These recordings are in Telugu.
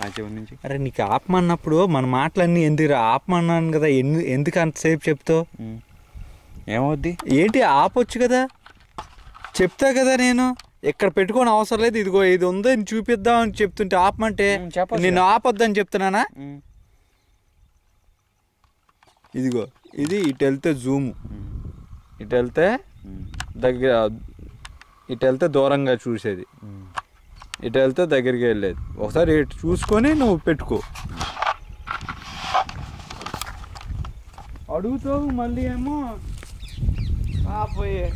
చివరి నుంచి అరే నీకు ఆపమన్నప్పుడు మన మాటలన్నీ ఎందుకు ఆపమన్నాను కదా ఎందు ఎందుకు అంతసేపు చెప్తావు ఉమ్. ఏమవుద్ది ఏంటి ఆపొచ్చు కదా చెప్తా కదా నేను ఇక్కడ పెట్టుకోని అవసరం లేదు ఇదిగో ఇది ఉందో ఇది చూపిద్దాం అని చెప్తుంటే ఆపమంటే ఉమ్, చెప్పొచ్చు. నేను ఆపొద్దని చెప్తున్నానా ఉమ్. ఇదిగో ఇది ఇటు వెళ్తే జూము ఉమ్. ఇటు వెళ్తే ఉమ్. దగ్గర ఇటు వెళ్తే దూరంగా చూసేది ఉమ్. ఇటు వెళ్తే దగ్గరికి వెళ్ళేది ఒకసారి ఇటు చూసుకొని నువ్వు పెట్టుకో అడుగుతావు మళ్ళీ ఏమో పోయే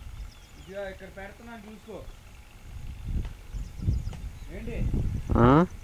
ఇక్కడ పెడుతున్నాను చూసుకో ఏంటి ఆ?